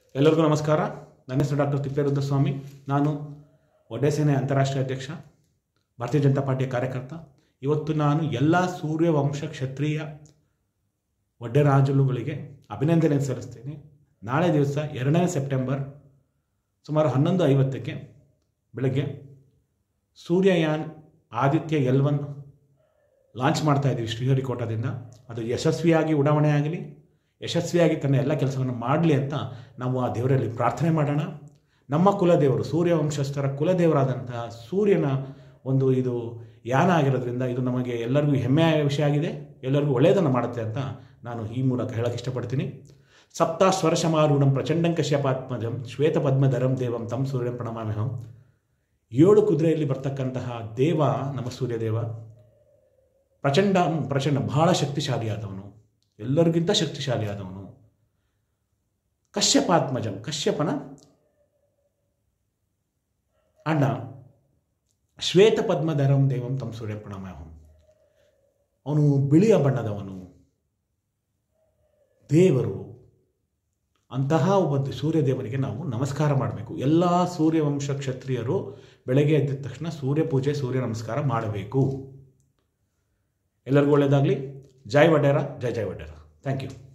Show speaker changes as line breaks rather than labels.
ಎಲ್ಲರಿಗೂ ನಮಸ್ಕಾರ ನನ್ನ ಹೆಸರು ಡಾಕ್ಟರ್ ತಿಪ್ಪೇರುದ್ರ ಸ್ವಾಮಿ ನಾನು ಒಡೆಸೇನೆ ಅಂತಾರಾಷ್ಟ್ರೀಯ ಅಧ್ಯಕ್ಷ ಭಾರತೀಯ ಜನತಾ ಪಾರ್ಟಿಯ ಕಾರ್ಯಕರ್ತ ಇವತ್ತು ನಾನು ಎಲ್ಲ ಸೂರ್ಯವಂಶ ಕ್ಷತ್ರಿಯ ಒಡ್ಡೆರಾಜುಲುಗಳಿಗೆ ಅಭಿನಂದನೆ ಸಲ್ಲಿಸ್ತೀನಿ ನಾಳೆ ದಿವಸ ಎರಡನೇ ಸೆಪ್ಟೆಂಬರ್ ಸುಮಾರು ಹನ್ನೊಂದು ಐವತ್ತಕ್ಕೆ ಬೆಳಗ್ಗೆ Suryayaan Aditya L one launch ಮಾಡ್ತಾ ಇದ್ದೀವಿ ಶ್ರೀಹರಿಕೋಟದಿಂದ ಅದು ಯಶಸ್ವಿಯಾಗಿ ಉಡಾವಣೆ ಆಗಲಿ ಯಶಸ್ವಿಯಾಗಿ ತನ್ನ ಎಲ್ಲ ಕೆಲಸವನ್ನು ಮಾಡಲಿ ಅಂತ ನಾವು ಆ ದೇವರಲ್ಲಿ ಪ್ರಾರ್ಥನೆ ಮಾಡೋಣ ನಮ್ಮ ಕುಲದೇವರು ಸೂರ್ಯ ವಂಶಸ್ಥರ ಕುಲದೇವರಾದಂತಹ ಸೂರ್ಯನ ಒಂದು ಇದು ಯಾನ ಆಗಿರೋದ್ರಿಂದ ಇದು ನಮಗೆ ಎಲ್ಲರಿಗೂ ಹೆಮ್ಮೆಯ ವಿಷಯ ಆಗಿದೆ ಎಲ್ಲರಿಗೂ ಒಳ್ಳೆಯದನ್ನು ಮಾಡುತ್ತೆ ಅಂತ ನಾನು ಈ ಮೂಲಕ ಹೇಳಕ್ಕೆ ಇಷ್ಟಪಡ್ತೀನಿ ಸಪ್ತ ಸ್ವರಶಮಾರೂಢಂ ಪ್ರಚಂಡಂಕಶ್ಯಪಾತ್ಮಜಂ ಶ್ವೇತಪದ್ಮಧರಂ ದೇವಂ ತಂ ಸೂರ್ಯಂ ಪ್ರಣಮಾಮ್ಯಹಂ ಏಳು ಕುದುರೆಯಲ್ಲಿ ಬರ್ತಕ್ಕಂತಹ ದೇವ ನಮ್ಮ ಸೂರ್ಯದೇವ ಪ್ರಚಂಡ ಪ್ರಚಂಡ ಬಹಳ ಶಕ್ತಿಶಾಲಿಯಾದವನು ಎಲ್ಲರಿಗಿಂತ ಶಕ್ತಿಶಾಲಿಯಾದವನು ಕಶ್ಯಪಾತ್ಮಜಂ ಕಶ್ಯಪನ ಅಣ್ಣ ಶ್ವೇತ ಪದ್ಮಧರಂ ದೇವಂ ತಂ ಸೂರ್ಯ ಪ್ರಣಾಮಹಂ ಅವನು ಬಿಳಿಯ ಬಣ್ಣದವನು ದೇವರು ಅಂತಹ ಒಬ್ಬ ಸೂರ್ಯದೇವನಿಗೆ ನಾವು ನಮಸ್ಕಾರ ಮಾಡಬೇಕು ಎಲ್ಲ ಸೂರ್ಯವಂಶ ಕ್ಷತ್ರಿಯರು ಬೆಳಗ್ಗೆ ಎದ್ದ ತಕ್ಷಣ ಸೂರ್ಯ ಪೂಜೆ ಸೂರ್ಯ ನಮಸ್ಕಾರ ಮಾಡಬೇಕು ಎಲ್ಲರಿಗೂ ಒಳ್ಳೆಯದಾಗಲಿ ಜೈ ವಡೇರ ಜೈ ಜೈ ವಡೇರ ಥ್ಯಾಂಕ್ ಯು